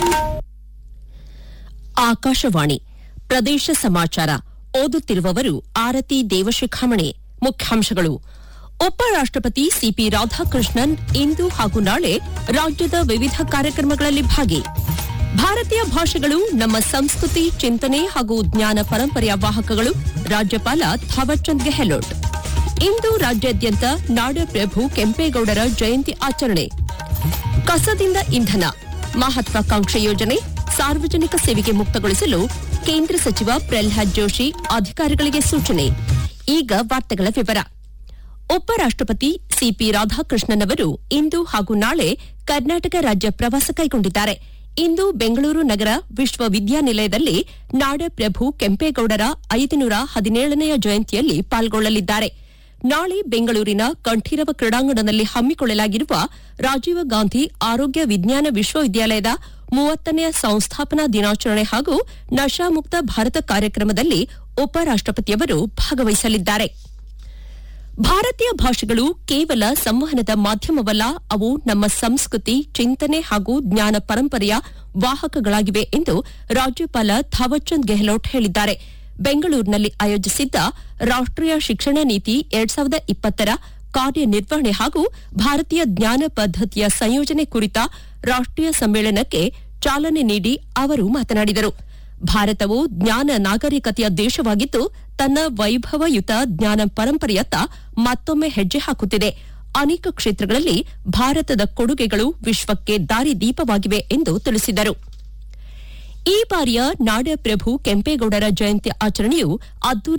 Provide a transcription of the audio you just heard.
ಆಕಾಶವಾಣಿ ಪ್ರದೇಶ ಸಮಾಚಾರ ಓದುತ್ತಿರುವವರು ಆರತಿ ದೇವಶಿಖಾಮಣೆ ಮುಖ್ಯಾಂಶಗಳು ಉಪರಾಷ್ಟಪತಿ ಸಿಪಿ ರಾಧಾಕೃಷ್ಣನ್ ಇಂದು ಹಾಗೂ ನಾಳೆ ರಾಜ್ಯದ ವಿವಿಧ ಕಾರ್ಯಕ್ರಮಗಳಲ್ಲಿ ಭಾಗಿ ಭಾರತೀಯ ಭಾಷೆಗಳು ನಮ್ಮ ಸಂಸ್ಕೃತಿ ಚಿಂತನೆ ಹಾಗೂ ಜ್ಞಾನ ಪರಂಪರೆಯ ವಾಹಕಗಳು ರಾಜ್ಯಪಾಲ ಥಾವರ್ಚಂದ್ ಗೆಹ್ಲೋಟ್ ಇಂದು ರಾಜ್ಯಾದ್ಯಂತ ನಾಡಪ್ರಭು ಕೆಂಪೇಗೌಡರ ಜಯಂತಿ ಆಚರಣೆ ಕಸದಿಂದ ಇಂಧನ ಮಹತ್ವಾಕಾಂಕ್ಷೆ ಯೋಜನೆ ಸಾರ್ವಜನಿಕ ಸೇವೆಗೆ ಮುಕ್ತಗೊಳಿಸಲು ಕೇಂದ್ರ ಸಚಿವ ಪ್ರಲ್ಹಾದ್ ಜೋಶಿ ಅಧಿಕಾರಿಗಳಿಗೆ ಸೂಚನೆ ಈಗ ವಾರ್ತೆಗಳ ವಿವರ ಉಪರಾಷ್ಟಪತಿ ಸಿಪಿ ರಾಧಾಕೃಷ್ಣನ್ ಅವರು ಇಂದು ಹಾಗೂ ನಾಳೆ ಕರ್ನಾಟಕ ರಾಜ್ಯ ಪ್ರವಾಸ ಕೈಗೊಂಡಿದ್ದಾರೆ ಇಂದು ಬೆಂಗಳೂರು ನಗರ ವಿಶ್ವವಿದ್ಯಾನಿಲಯದಲ್ಲಿ ನಾಡಪ್ರಭು ಕೆಂಪೇಗೌಡರ ಐದುನೂರ ಹದಿನೇಳನೆಯ ಜಯಂತಿಯಲ್ಲಿ ಪಾಲ್ಗೊಳ್ಳಲಿದ್ದಾರೆ ನಾಳೆ ಬೆಂಗಳೂರಿನ ಕಂಠೀರವ ಕ್ರೀಡಾಂಗಣದಲ್ಲಿ ಹಮ್ಮಿಕೊಳ್ಳಲಾಗಿರುವ ರಾಜೀವ ಗಾಂಧಿ ಆರೋಗ್ಯ ವಿಜ್ಞಾನ ವಿಶ್ವವಿದ್ಯಾಲಯದ ಮೂವತ್ತನೆಯ ಸಂಸ್ಥಾಪನಾ ದಿನಾಚರಣೆ ಹಾಗೂ ನಶಾಮುಕ್ತ ಭಾರತ ಕಾರ್ಯಕ್ರಮದಲ್ಲಿ ಉಪರಾಷ್ಟಪತಿಯವರು ಭಾಗವಹಿಸಲಿದ್ದಾರೆ ಭಾರತೀಯ ಭಾಷೆಗಳು ಕೇವಲ ಸಂವಹನದ ಮಾಧ್ಯಮವಲ್ಲ ಅವು ನಮ್ಮ ಸಂಸ್ಕೃತಿ ಚಿಂತನೆ ಹಾಗೂ ಜ್ಞಾನ ಪರಂಪರೆಯ ವಾಹಕಗಳಾಗಿವೆ ಎಂದು ರಾಜ್ಯಪಾಲ ಥಾವರ್ಚಂದ್ ಗೆಹ್ಲೋಟ್ ಹೇಳಿದ್ದಾರೆ ಬೆಂಗಳೂರಿನಲ್ಲಿ ಆಯೋಜಿಸಿದ್ದ ರಾಷ್ಟೀಯ ಶಿಕ್ಷಣ ನೀತಿ ಎರಡ್ ಸಾವಿರದ ಇಪ್ಪತ್ತರ ಕಾರ್ಯನಿರ್ವಹಣೆ ಹಾಗೂ ಭಾರತೀಯ ಜ್ಞಾನ ಪದ್ದತಿಯ ಸಂಯೋಜನೆ ಕುರಿತ ರಾಷ್ಟೀಯ ಸಮ್ಮೇಳನಕ್ಕೆ ಚಾಲನೆ ನೀಡಿ ಅವರು ಮಾತನಾಡಿದರು ಭಾರತವು ಜ್ಞಾನ ನಾಗರಿಕತೆಯ ದೇಶವಾಗಿದ್ದು ತನ್ನ ವೈಭವಯುತ ಜ್ಞಾನ ಪರಂಪರೆಯತ್ತ ಮತ್ತೊಮ್ಮೆ ಹೆಜ್ಜೆ ಹಾಕುತ್ತಿದೆ ಅನೇಕ ಕ್ಷೇತ್ರಗಳಲ್ಲಿ ಭಾರತದ ಕೊಡುಗೆಗಳು ವಿಶ್ವಕ್ಕೆ ದಾರಿದೀಪವಾಗಿವೆ ಎಂದು ತಿಳಿಸಿದರು ಈ ಬಾರಿಯ ನಾಡಪ್ರಭು ಕೆಂಪೇಗೌಡರ ಜಯಂತಿ ಆಚರಣೆಯು ಅದ್ದೂರಿ